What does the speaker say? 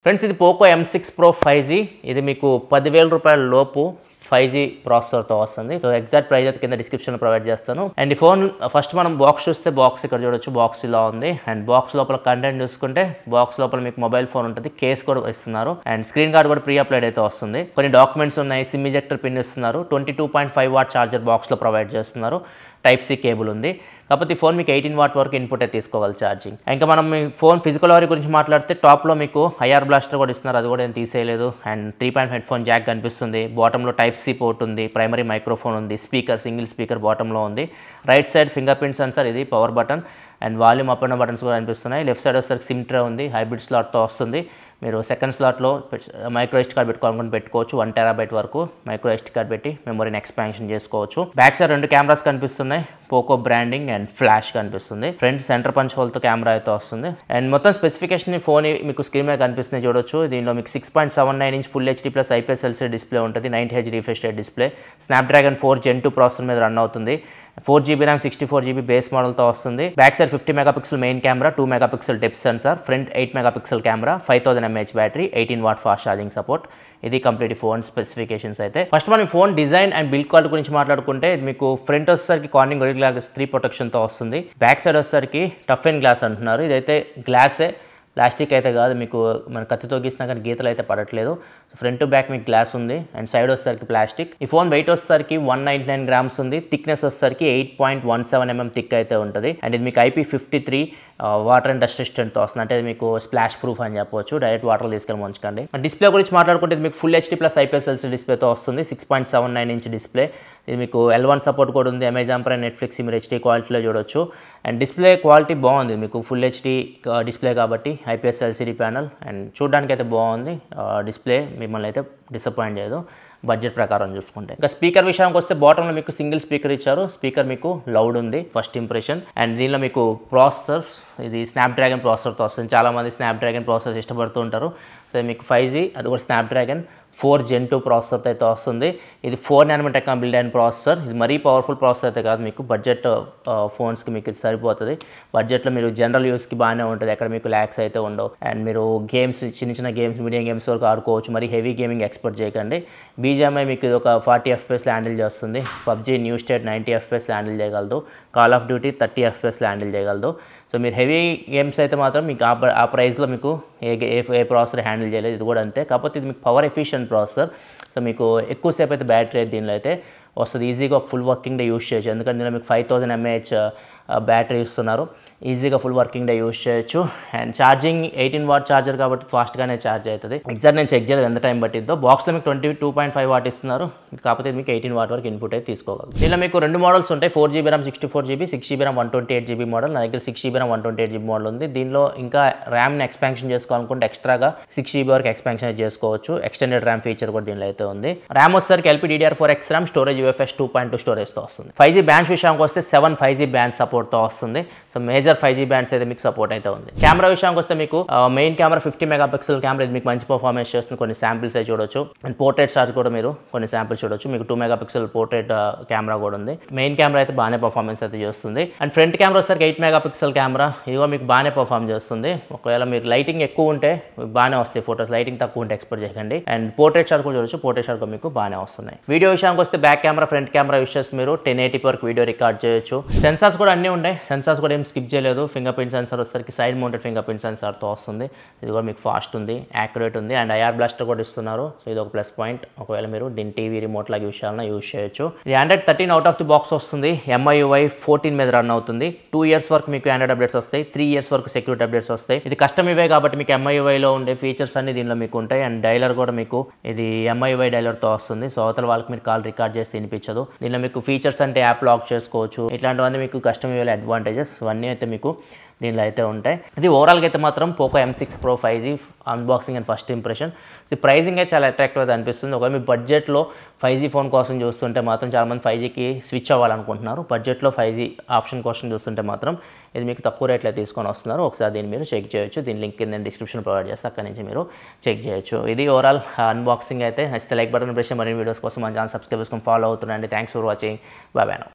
friends ఇది Poco M six pro five G ఇది మీకు పదివేల రూపాయల లోపు ఫైవ్ జీ ప్రాసెసర్తో వస్తుంది సో ఎగ్జాక్ట్ ప్రైస్ అయితే కింద డిస్క్రిప్షన్లో ప్రొవైడ్ చేస్తాను అండ్ ఈ ఫోన్ ఫస్ట్ మనం బాక్స్ చూస్తే బాక్స్ ఇక్కడ చూడొచ్చు బాక్స్ ఇలా ఉంది అండ్ బాక్స్ లోపల కంటెంట్ చూసుకుంటే బాక్స్ లోపల మీకు మొబైల్ ఫోన్ ఉంటుంది కేస్ కూడా ఇస్తున్నారు అండ్ స్క్రీన్ గార్డ్ కూడా ప్రీ అప్లైడ్ అయితే వస్తుంది కొన్ని డాక్యుమెంట్స్ ఉన్నాయి సిమ్ ఇజెక్టర్ పిన్ ఇస్తున్నారు twenty two point five watt charger బాక్స్లో ప్రొవైడ్ చేస్తున్నారు టైప్ సి కేబుల్ ఉంది కాకపోతే ఈ ఫోన్ మీకు ఎయిటీన్ వాట్ వరకు ఇన్పుట్ అయితే తీసుకోవాలి ఛార్జింగ్ ఇంకా మనం మీ ఫోన్ ఫిజికల్ వారి గురించి మాట్లాడితే టాప్లో మీకు ఐఆర్ బ్లాస్టర్ కూడా ఇస్తున్నారు అది కూడా ఏం తీసేయలేదు and three point headphone jack కనిపిస్తుంది బాటంలో టైప్ సి పోర్ట్ ఉంది ప్రైమరీ మైక్రోఫోన్ ఉంది స్పీకర్ సింగిల్ స్పీకర్ బాటంలో ఉంది right side fingerprint sensor ఇది power button and volume up and buttons కూడా కనిపిస్తున్నాయి లెఫ్ట్ సైడ్ వచ్చేసరికి సిమ్ ట్రే ఉంది హైబ్రిడ్ స్లాట్తో వస్తుంది మీరు సెకండ్ స్లాట్లో మైక్రో ఎస్ట్ కార్డ్ పెట్టుకోవాలనుకుంటే పెట్టుకోవచ్చు వన్ టెరాబైట్ వరకు మైక్రో ఎస్ట్ కార్డ్ పెట్టి మెమరీని ఎక్స్పాన్షన్ చేసుకోవచ్చు బ్యాక్ సైడ్ రెండు కెమెరాస్ కనిపిస్తున్నాయి పోకో బ్రాండింగ్ అండ్ ఫ్లాష్ కనిపిస్తుంది ఫ్రంట్ సెంటర్ పంచ్ హోల్తో కెమెరా అయితే వస్తుంది అండ్ మొత్తం స్పెసిఫికేషన్ ఫోన్ మీకు స్క్రీన్ మీద కనిపిస్తుంది చూడొచ్చు దీనిలో మీకు six point seven nine inch full HD plus IPS LC display ఉంటుంది nine H refresh display Snapdragon four gen two processor మీద రన్ అవుతుంది four GB RAM sixty four GB base మోడల్తో వస్తుంది back side fifty megapixel main camera two megapixel depth sensor front eight megapixel camera five thousand mAh battery eighteen watt fast charging support ఇది complete phone specifications అయితే first మనం phone design and build quality గురించి మాట్లాడుకుంటే ఇది మీకు front వచ్చేసరికి Corning original glass three ప్రొటెక్షన్తో వస్తుంది బ్యాక్ సైడ్ వచ్చేసరికి టఫ్ అండ్ గ్లాస్ అంటున్నారు ఇదైతే గ్లాసే ప్లాస్టిక్ అయితే కాదు మీకు మన కత్తితో గీసినా కానీ గీతలు అయితే పడట్లేదు ఫ్రంట్ బ్యాక్ మీకు గ్లాస్ ఉంది అండ్ సైడ్ వచ్చేసరికి ప్లాస్టిక్ ఈ ఫోన్ వెయిట్ వచ్చేసరికి వన్ నైంటీ నైన్ గ్రామ్స్ ఉంది థిక్నెస్ వచ్చేసరికి eight point one seven mm thick అయితే ఉంటుంది అండ్ ఇది మీకు IP fifty three water and dust రెసిస్టెంట్తో వస్తుంది అంటే ఇది మీకు స్ప్లాష్ ప్రూఫ్ అని చెప్పొచ్చు డైరెక్ట్ వాటర్ తీసుకెళ్ళి ఉంచకండి డిస్ప్లే గురించి మాట్లాడుకుంటే ఇది మీకు full HD plus IPS LC డిస్ప్లేతో వస్తుంది six point seven nine inch display ఇది మీకు ఎల్ వన్ సపోర్ట్ కూడా ఉంది అమెజాన్ ప్రైమ్ నెట్ఫ్లిక్స్ మీరు హెచ్డీ క్వాలిటీలో చూడొచ్చు అండ్ డిస్ప్లే క్వాలిటీ బాగుంది మీకు ఫుల్ హెచ్డీ డిస్ప్లే కాబట్టి ఐపీఎస్ ఎల్సీడీ ప్యానల్ అండ్ చూడడానికి అయితే బాగుంది డిస్ప్లే మిమ్మల్ని అయితే డిసప్పాయింట్ చేయదు బడ్జెట్ ప్రకారం చూసుకుంటే ఇంకా స్పీకర్ విషయానికి వస్తే బాటంలో మీకు సింగిల్ స్పీకర్ ఇచ్చారు స్పీకర్ మీకు లౌడ్ ఉంది ఫస్ట్ ఇంప్రెషన్ అండ్ దీనిలో మీకు ప్రాసెసర్ ఇది స్నాప్డ్రాగన్ ప్రాసెసర్తో వస్తుంది చాలామంది స్నాప్డ్రాగన్ ప్రాసెసర్ ఇష్టపడుతూ ఉంటారు సో మీకు ఫైవ్ జీ అది కూడా Snapdragon four gen two processor అయితే వస్తుంది ఇది ఫోర్ నానోమీటర్ టెక్నా బిల్డ్ అయిన ప్రాసెసర్ ఇది మరీ పవర్ఫుల్ ప్రాసెసర్ అయితే కాదు మీకు బడ్జెట్ ఫోన్స్కి మీకు ఇది సరిపోతుంది బడ్జెట్లో మీరు జనరల్ యూస్కి బాగానే ఉంటుంది ఎక్కడ మీకు ల్యాక్స్ అయితే ఉండవు అండ్ మీరు గేమ్స్ చిన్న చిన్న గేమ్స్ మీడియం గేమ్స్ వరకు ఆడుకోవచ్చు మరి హెవీ గేమింగ్ ఎక్స్పెక్ట్ చేయకండి బీజేఎంఐ మీకు ఇది ఒక ఫార్టీ ఎఫ్పిఎస్లో హ్యాండిల్ చేస్తుంది పబ్జీ న్యూ స్టేట్ నైంటీ ఎఫ్పిఎస్లో హ్యాండిల్ చేయగలదు కాల్ ఆఫ్ డ్యూటీ థర్టీ ఎఫ్పిఎస్లో హ్యాండిల్ చేయగలదు సో మీరు హెవీ గేమ్స్ అయితే మాత్రం మీకు ఆ ప్ర- ఆ ప్రైస్లో మీకు ఏ గే- ఏ ఏ ప్రాసెసర్ హ్యాండిల్ చేయలేదు ఇది కూడా అంతే కాకపోతే ఇది మీకు పవర్ ఎఫిషియెంట్ ప్రాసెసర్ సో మీకు ఎక్కువసేపు అయితే బ్యాటరీ అయితే దీనిలో అయితే వస్తుంది ఈజీగా ఒక ఫుల్ వర్కింగ్ డే యూస్ చేయొచ్చు ఎందుకంటే దీనిలో మీకు ఫైవ్ థౌసండ్ ఎంఏహెచ్ బ్యాటరీ ఇస్తున్నారు ఈజీగా ఫుల్ వర్కింగ్ డే యూస్ చేయొచ్చు and charging eighteen watt charger కాబట్టి ఫాస్ట్గానే ఛార్జ్ అవుతుంది ఎగ్జాక్ట్ నేను చెక్ చేయలేదు ఎంత టైం పట్టిద్దో బాక్స్లో మీకు twenty two point five watt ఇస్తున్నారు కాకపోతే ఇది మీకు ఎయిటీన్ వాట్ వరకు ఇన్పుట్ అయితే తీసుకోగలరు దీనిలో మీకు రెండు మోడల్స్ ఉంటాయి four GB RAM sixty four GB six GB RAM one twenty eight GB model నా దగ్గర six GB RAM one twenty eight GB model ఉంది దీనిలో ఇంకా ర్యామ్ని ఎక్స్పాన్షన్ చేసుకోవాలనుకుంటే ఎక్స్ట్రాగా సిక్స్ జీబీ వరకు ఎక్స్పాన్షన్ చేసుకోవచ్చు ఎక్స్టెండెడ్ ర్యామ్ ఫీచర్ కూడా దీనిలో అయితే ఉంది ర్యామ్ వచ్చేసరికి LP DDR four X RAM storage UFS two point two స్టోరేజ్తో వస్తుంది ఫైవ్ జీ బ్యాండ్స్ విషయానికి వస్తే సెవెన్ ఫైవ్ జీ బ్యాండ్ సపోర్ట్తో వస్తుంది so major five G bands అయితే మీకు సపోర్ట్ అయితే ఉంది కెమెరా విషయానికి వస్తే మీకు main camera fifty megapixel camera ఇది మీకు మంచి పర్ఫార్మెన్స్ చేస్తుంది కొన్ని శాంపిల్స్ అయితే చూడొచ్చు అండ్ పోర్ట్రేట్ చార్జ్ కూడా మీరు కొన్ని శాంపిల్స్ చూడొచ్చు మీకు two megapixel portrait camera కూడా ఉంది మెయిన్ కెమెరా అయితే బాగానే పర్ఫార్మెన్స్ అయితే చేస్తుంది అండ్ ఫ్రంట్ కెమెరా వచ్చేసరికి ఎయిట్ మెగా పిక్సెల్ కెమెరా ఇది కూడా మీకు బాగానే పర్ఫార్మ్ చేస్తుంది ఒకవేళ మీరు లైటింగ్ ఎక్కువ ఉంటే మీకు బాగానే వస్తాయి ఫోటోస్ లైటింగ్ తక్కువ ఉంటే ఎక్స్పెక్ట్ చేయకండి అండ్ పోర్ట్రేట్ షాట్ కూడా చూడొచ్చు పోర్ట్రేట్ షాట్ కూడా మీకు బాగానే వస్తున్నాయి వీడియో విషయానికి వస్తే back camera front camera use చేసి మీరు టెన్ ఎయిటీ వరకు వీడియో రికార్డ్ చేయొచ్చు సెన్సార్స్ కూడా అన్నీ ఉన్నాయి సెన్సార్స్ కూడా ఏం స్కిప్ చేయలేదు ఫింగర్ ప్రింట్ సెన్సార్ వచ్చేసరికి సైడ్ మౌంటెడ్ ఫింగర్ ప్రింట్ సెన్సార్తో వస్తుంది ఇది కూడా మీకు ఫాస్ట్ ఉంది యాక్యురేట్ ఉంది అండ్ ఐఆర్ బ్లాస్టర్ కూడా ఇస్తున్నారు సో ఇది ఒక ప్లస్ పాయింట్ ఒకవేళ మీరు దీని టీవీ రిమోట్ లాగా యూస్ చేయాలన్నా యూస్ చేయొచ్చు ఇది Android thirteen out of the box వస్తుంది ఎంఐయుఐ ఫోర్టీన్ మీద రన్ అవుతుంది టూ ఇయర్స్ వరకు మీకు ఆండ్రాయిడ్ అప్డేట్స్ వస్తాయి త్రీ ఇయర్స్ వరకు సెక్యూరిటీ అప్డేట్స్ వస్తాయి ఇది కస్టమ్ ఇవే కాబట్టి మీకు ఎంఐయుఐలో ఉండే ఫీచర్స్ అన్ని దీనిలో మీకు ఉంటాయి అండ్ డైలర్ కూడా మీకు ఇది ఎంఐయుఐ డైలర్తో వస్తుంది సో అవతల వాళ్ళకి మీరు కాల్ రికార్డ్ చేసి తినిపించదు దీనిలో మీకు ఫీచర్స్ అంటే యాప్ లాక్ చేసుకోవచ్చు ఇట్లాంటివన్నీ మీకు కస్టమ్ ఇవేల అడ్వాంటేజెస్ ఇవన్నీ అయితే మీకు దీనిలో అయితే ఉంటాయి ఇది ఓవరాల్గా అయితే మాత్రం Poco M six pro five G unboxing and first impression ఇది ప్రైజింగ్ అయితే చాలా అట్రాక్టివ్ అయితే అనిపిస్తుంది ఒకవేళ మీ బడ్జెట్లో ఫైవ్ జీ ఫోన్ కోసం చూస్తుంటే మాత్రం చాలామంది ఫైవ్ జీకి స్విచ్ అవ్వాలనుకుంటున్నారు బడ్జెట్లో ఫైవ్ జీ ఆప్షన్ కోసం చూస్తుంటే మాత్రం ఇది మీకు తక్కువ రేట్లో తీసుకొని వస్తున్నారు ఒకసారి దీన్ని మీరు చెక్ చేయొచ్చు దీని లింక్ నేను డిస్క్రిప్షన్ ప్రొవైడ్ చేస్తే అక్కడి నుంచి మీరు చెక్ చేయొచ్చు ఇది ఓవరాల్ అన్బాక్సింగ్ అయితే నచ్చితే లైక్ బటన్ ప్రెస్ మరిన్ని వీడియోస్ కోసం మన ఛానల్ సబ్స్క్రైబ్ చేసుకొని ఫాలో అవుతుండండి thanks for watching bye bye